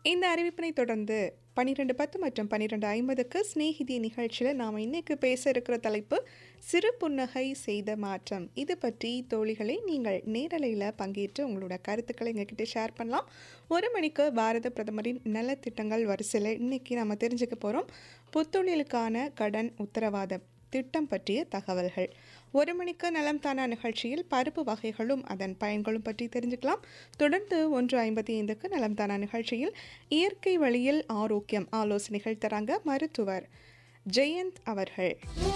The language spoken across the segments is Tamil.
இந்த அறிவிப்பினை தொடர்ந்து பன்னிரெண்டு பத்து மற்றும் பன்னிரெண்டு ஐம்பதுக்கு ஸ்நேகிதி நிகழ்ச்சியில் நாம் இன்னைக்கு பேச இருக்கிற தலைப்பு சிறு புன்னகை செய்த மாற்றம் இது பற்றி தோழிகளை நீங்கள் நேரலையில் பங்கேற்று உங்களோட கருத்துக்களை எங்ககிட்ட ஷேர் பண்ணலாம் ஒரு மணிக்கு பாரத பிரதமரின் நலத்திட்டங்கள் வரிசையில் இன்னைக்கு நம்ம தெரிஞ்சுக்க போகிறோம் புத்தொழிலுக்கான கடன் உத்தரவாதம் திட்டம் பற்றிய தகவல்கள் ஒரு மணிக்கு நலம் தானா நிகழ்ச்சியில் பருப்பு வகைகளும் அதன் பயன்களும் பற்றி தெரிஞ்சுக்கலாம் தொடர்ந்து ஒன்று ஐம்பத்தி ஐந்துக்கு நலம் தானா நிகழ்ச்சியில் இயற்கை வழியில் ஆரோக்கியம் ஆலோசனைகள் தராங்க மருத்துவர் ஜெயந்த் அவர்கள்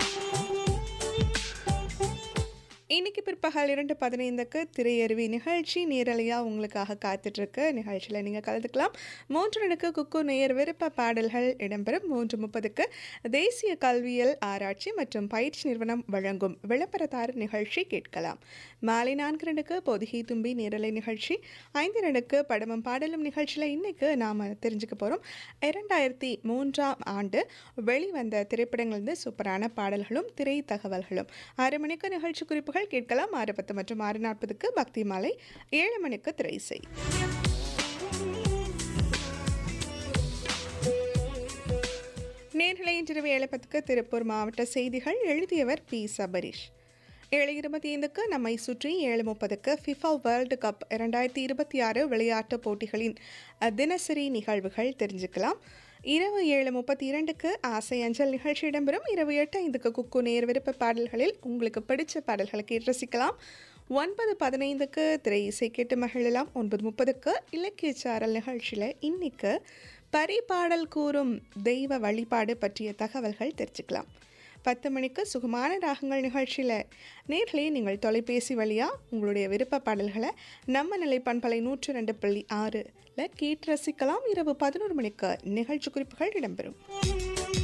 இன்னைக்கு பிற்பகல் இரண்டு பதினைந்துக்கு திரையருவி நிகழ்ச்சி நேரலையாக உங்களுக்காக காத்துட்ருக்கு நிகழ்ச்சியில் நீங்கள் கலந்துக்கலாம் மூன்று மணிக்கு குக்கு நேயர் விருப்ப பாடல்கள் இடம்பெறும் மூன்று முப்பதுக்கு தேசிய கல்வியல் ஆராய்ச்சி மற்றும் பயிற்சி நிறுவனம் வழங்கும் விளம்பரதார நிகழ்ச்சி கேட்கலாம் மாலை நான்கு ரெண்டுக்கு பொதுகை தும்பி நேரலை நிகழ்ச்சி ஐந்து ரெண்டுக்கு படமும் பாடலும் நிகழ்ச்சியில் இன்னைக்கு நாம் தெரிஞ்சுக்க போகிறோம் இரண்டாயிரத்தி மூன்றாம் ஆண்டு வெளிவந்த திரைப்படங்கள்ந்து சூப்பரான பாடல்களும் திரை தகவல்களும் ஆறு மணிக்கு நிகழ்ச்சி குறிப்புகள் கேட்கலாம் ஆறு பத்து மற்றும் ஆறு நாற்பதுக்கு பக்தி மாலை ஏழு மணிக்கு திரை செய் நேர்களை இன்றிரவு ஏழு பத்துக்கு திருப்பூர் மாவட்ட செய்திகள் எழுதியவர் பி சபரீஷ் ஏழு இருபத்தி ஐந்துக்கு நம்மை சுற்றி ஏழு முப்பதுக்கு ஃபிஃபா வேர்ல்டு கப் இரண்டாயிரத்தி இருபத்தி ஆறு விளையாட்டுப் போட்டிகளின் அஹ், தினசரி நிகழ்வுகள் தெரிஞ்சுக்கலாம் இரவு ஏழு முப்பத்தி இரண்டுக்கு ஆசை அஞ்சல் நிகழ்ச்சி இடம்பெறும் இரவு எட்டு ஐந்துக்கு குக்கு நேர் விருப்ப பாடல்களில் உங்களுக்கு பிடிச்ச பாடல்களை கேட்டு ரசிக்கலாம் ஒன்பது பதினைந்துக்கு திரை இசை கேட்டு மகிழலாம் ஒன்பது முப்பதுக்கு இலக்கிய சாரல் நிகழ்ச்சியில் இன்னைக்கு பரிபாடல் கூறும் தெய்வ வழிபாடு பற்றிய தகவல்கள் தெரிஞ்சுக்கலாம் பத்து மணிக்கு சுகமான ராகங்கள் நிகழ்ச்சியில் நேர்களே நீங்கள் தொலைபேசி வழியாக உங்களுடைய விருப்ப பாடல்களை நம்ம நிலை பண்பலை நூற்று ரெண்டு புள்ளி ஆறில் கேட்டு ரசிக்கலாம் இரவு பதினோரு மணிக்கு நிகழ்ச்சி குறிப்புகள் இடம்பெறும்